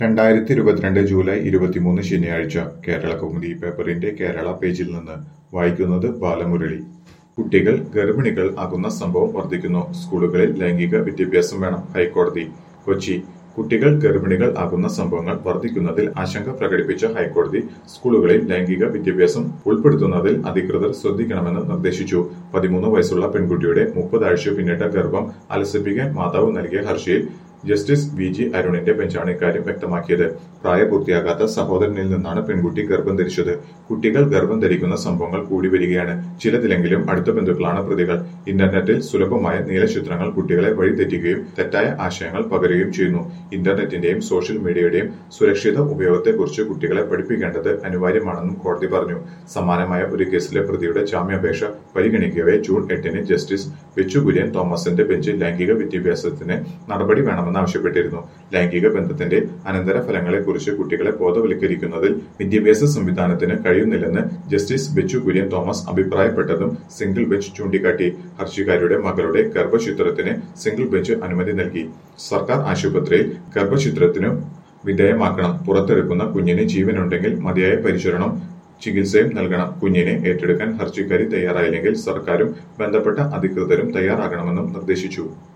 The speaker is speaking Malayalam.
രണ്ടായിരത്തി ഇരുപത്തിരണ്ട് ജൂലൈ ഇരുപത്തിമൂന്ന് ശനിയാഴ്ച കേരള കൗമുദി പേപ്പറിന്റെ കേരള പേജിൽ നിന്ന് വായിക്കുന്നത് ബാലമുരളി കുട്ടികൾ ഗർഭിണികൾ ആകുന്ന സംഭവം വർദ്ധിക്കുന്നു സ്കൂളുകളിൽ ലൈംഗിക വിദ്യാഭ്യാസം വേണം ഹൈക്കോടതി കൊച്ചി കുട്ടികൾ ഗർഭിണികൾ ആകുന്ന സംഭവങ്ങൾ വർദ്ധിക്കുന്നതിൽ ആശങ്ക പ്രകടിപ്പിച്ച ഹൈക്കോടതി സ്കൂളുകളിൽ ലൈംഗിക വിദ്യാഭ്യാസം ഉൾപ്പെടുത്തുന്നതിൽ അധികൃതർ ശ്രദ്ധിക്കണമെന്ന് നിർദ്ദേശിച്ചു പതിമൂന്ന് വയസ്സുള്ള പെൺകുട്ടിയുടെ മുപ്പതാഴ്ച പിന്നിട്ട ഗർഭം അലസിപ്പിക്കാൻ മാതാവ് നൽകിയ ഹർജിയിൽ ജസ്റ്റിസ് വി ജി അരുണിന്റെ ബെഞ്ചാണ് ഇക്കാര്യം വ്യക്തമാക്കിയത് പ്രായപൂർത്തിയാകാത്ത സഹോദരനിൽ നിന്നാണ് പെൺകുട്ടി ഗർഭം ധരിച്ചത് കുട്ടികൾ ഗർഭം ധരിക്കുന്ന സംഭവങ്ങൾ കൂടി വരികയാണ് ചിലതിലെങ്കിലും അടുത്ത ബന്ധുക്കളാണ് പ്രതികൾ ഇന്റർനെറ്റിൽ സുലഭമായ നീലചിത്രങ്ങൾ കുട്ടികളെ വഴിതെറ്റിക്കുകയും തെറ്റായ ആശയങ്ങൾ പകരുകയും ചെയ്യുന്നു ഇന്റർനെറ്റിന്റെയും സോഷ്യൽ മീഡിയയുടെയും സുരക്ഷിത ഉപയോഗത്തെക്കുറിച്ച് കുട്ടികളെ പഠിപ്പിക്കേണ്ടത് അനിവാര്യമാണെന്നും കോടതി പറഞ്ഞു സമാനമായ ഒരു കേസിലെ പ്രതിയുടെ ജാമ്യാപേക്ഷ പരിഗണിക്കവേ ജൂൺ എട്ടിന് ജസ്റ്റിസ് ബിച്ചു കുര്യൻ തോമസിന്റെ ബെഞ്ച് ലൈംഗിക വിദ്യാഭ്യാസത്തിന് നടപടി വേണമെന്ന് ആവശ്യപ്പെട്ടിരുന്നു ലൈംഗിക ബന്ധത്തിന്റെ അനന്തരഫലങ്ങളെക്കുറിച്ച് കുട്ടികളെ ബോധവൽക്കരിക്കുന്നതിൽ വിദ്യാഭ്യാസ സംവിധാനത്തിന് കഴിയുന്നില്ലെന്ന് ജസ്റ്റിസ് ബെച്ചു കുര്യൻ തോമസ് അഭിപ്രായപ്പെട്ടതും സിംഗിൾ ബെഞ്ച് ചൂണ്ടിക്കാട്ടി ഹർജിക്കാരുടെ മകളുടെ ഗർഭചിത്രത്തിന് സിംഗിൾ ബെഞ്ച് അനുമതി നൽകി സർക്കാർ ആശുപത്രിയിൽ ഗർഭചിത്രത്തിനു വിധേയമാക്കണം പുറത്തെടുക്കുന്ന കുഞ്ഞിന് ജീവനുണ്ടെങ്കിൽ മതിയായ പരിചരണം ചികിത്സയും നൽകണം കുഞ്ഞിനെ ഏറ്റെടുക്കാൻ ഹർജിക്കാരി തയ്യാറായില്ലെങ്കിൽ സർക്കാരും ബന്ധപ്പെട്ട അധികൃതരും തയ്യാറാകണമെന്നും നിർദ്ദേശിച്ചു